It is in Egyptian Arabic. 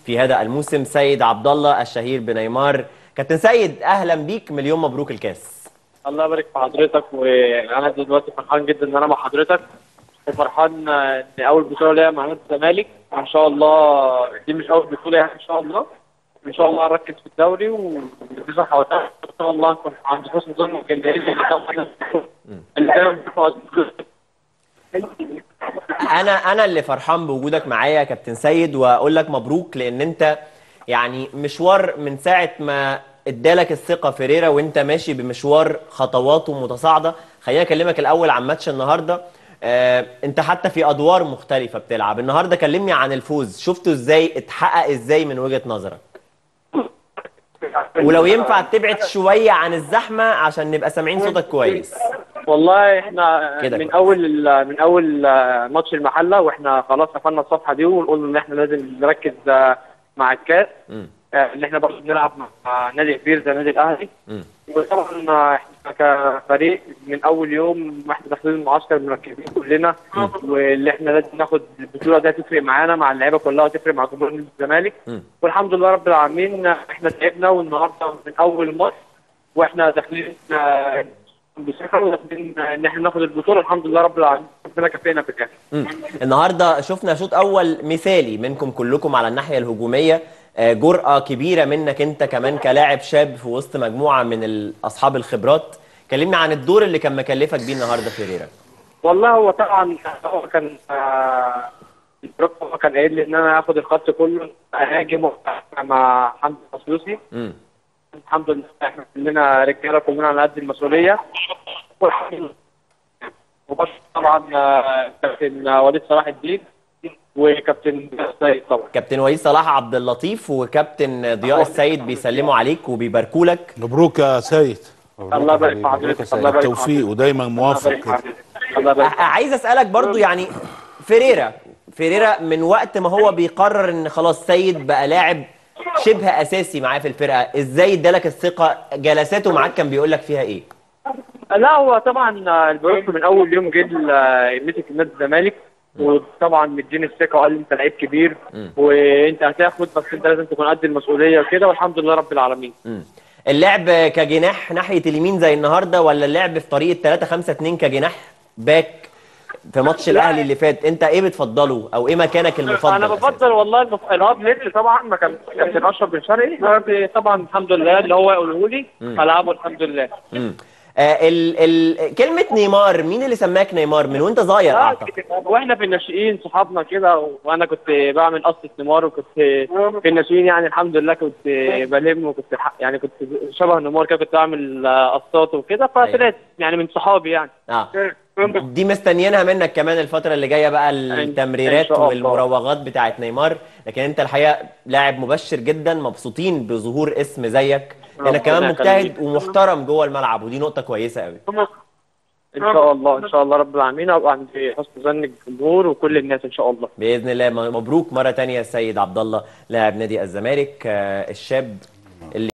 في هذا الموسم سيد عبد الله الشهير بنيمار كابتن سيد اهلا بيك مليون مبروك الكاس الله يبارك في حضرتك وانا دلوقتي فرحان جدا ان انا مع حضرتك وفرحان ان اول بطوله ليا مع نادي الزمالك وان شاء الله دي مش اول بطوله يعني ان شاء الله ان شاء الله نركز في الدوري ونفرح حوالينا ان شاء الله نكون عند حسن ظن الجماهير اللي طبعاً- اللي دايما بتقعد- انا انا اللي فرحان بوجودك معايا يا كابتن سيد واقول لك مبروك لان انت يعني مشوار من ساعه ما ادالك الثقه فيريرا وانت ماشي بمشوار خطواته متصاعده خليني اكلمك الاول عن ماتش النهارده آه، انت حتى في ادوار مختلفه بتلعب النهارده كلمني عن الفوز شفته ازاي اتحقق ازاي من وجهه نظرك ولو ينفع تبعد شويه عن الزحمه عشان نبقى سامعين صوتك كويس والله احنا كده من كويس. اول ال- من اول ماتش المحله واحنا خلاص قفلنا الصفحه دي ونقول ان احنا لازم نركز مع الكاس مم. ان احنا برضه بنلعب مع نادي كبير زي النادي الاهلي مم. وطبعا احنا كفريق من اول يوم ما احنا داخلين المعسكر مركزين كلنا واللي احنا لازم ناخد البطوله دي هتفرق معانا مع اللعيبه كلها وتفرق مع جمهور نادي الزمالك مم. والحمد لله رب العالمين احنا تعبنا والنهارده من اول ماتش واحنا داخلين آه، بثقه وداخلين آه، ان احنا ناخد البطوله الحمد لله رب العالمين ربنا كفينا في الكاس مم. النهارده شفنا شوط اول مثالي منكم كلكم على الناحيه الهجوميه آه، جرأة كبيرة منك انت كمان كلاعب شاب في وسط مجموعة من ال- اصحاب الخبرات كلمنا عن الدور اللي كان مكلفك بيه النهارده فيريرا والله هو طبعا هو كان آه، البروك هو كان قايل لي ان انا هاخد الخط كله اهاجم وأدافع مع حمدي الفصلوسي مم. الحمد لله احنا كلنا رجاله كلنا على قد المسؤوليه والحمد لله وبس طبعا آه، كابتن وليد صلاح الدين وكابتن سيد طبعا كابتن وليد صلاح عبد اللطيف وكابتن ضياء السيد بيسلموا عليك وبيباركوا لك مبروك يا سيد الله يبارك في حضرتك الله يبارك في بالتوفيق حضرتك. ودايما الله موفق يبارك في كده حضرتك. الله يبارك في ع- عايز اسالك برضو يعني فيريرا فيريرا من وقت ما هو بيقرر ان خلاص سيد بقى لاعب شبه اساسي معاه في الفرقه ازاي ادالك الثقه جلساته معاك كان بيقول لك فيها ايه لا هو طبعا البروك من اول يوم جه ال- مسك نادي الزمالك وطبعا مديني الثقه وقال لي انت لعيب كبير مم. وانت هتاخد بس انت لازم تكون قد المسؤوليه وكده والحمد لله رب العالمين مم. اللعب كجناح ناحيه اليمين زي النهارده ولا اللعب في طريقه 3 5 2 كجناح باك في ماتش الاهلي اللي فات انت ايه بتفضله او ايه مكانك المفضل انا أساساً؟ بفضل والله المف- الهاب ليفل طبعا ما كان كابتن اشرف بن شرقي هو طبعا الحمد لله اللي هو يقوله لي مم. العبه الحمد لله مم. آه ال ال كلمه نيمار مين اللي سماك نيمار من وانت صغير اعتقد واحنا في الناشئين صحابنا كده وانا كنت بعمل قصه نيمار وكنت في الناشئين يعني الحمد لله كنت بلم وكنت ح- يعني كنت شبه نيمار كده كنت بعمل آه، قصات وكده فطلعت يعني من صحابي يعني اه دي مستنيينها منك كمان الفترة اللي جاية بقى التمريرات إن شاء الله. والمراوغات بتاعت نيمار لكن انت الحقيقة لاعب مبشر جدا مبسوطين بظهور اسم زيك لانك ربنا كمان يخليك. مجتهد ومحترم جوه الملعب ودي نقطة كويسة قوي ان شاء الله ان شاء الله رب العالمين ابقى عند حسن ظن الجمهور وكل الناس ان شاء الله بإذن الله مبروك مرة تانية السيد عبد الله لاعب نادي الزمالك آه، الشاب اللي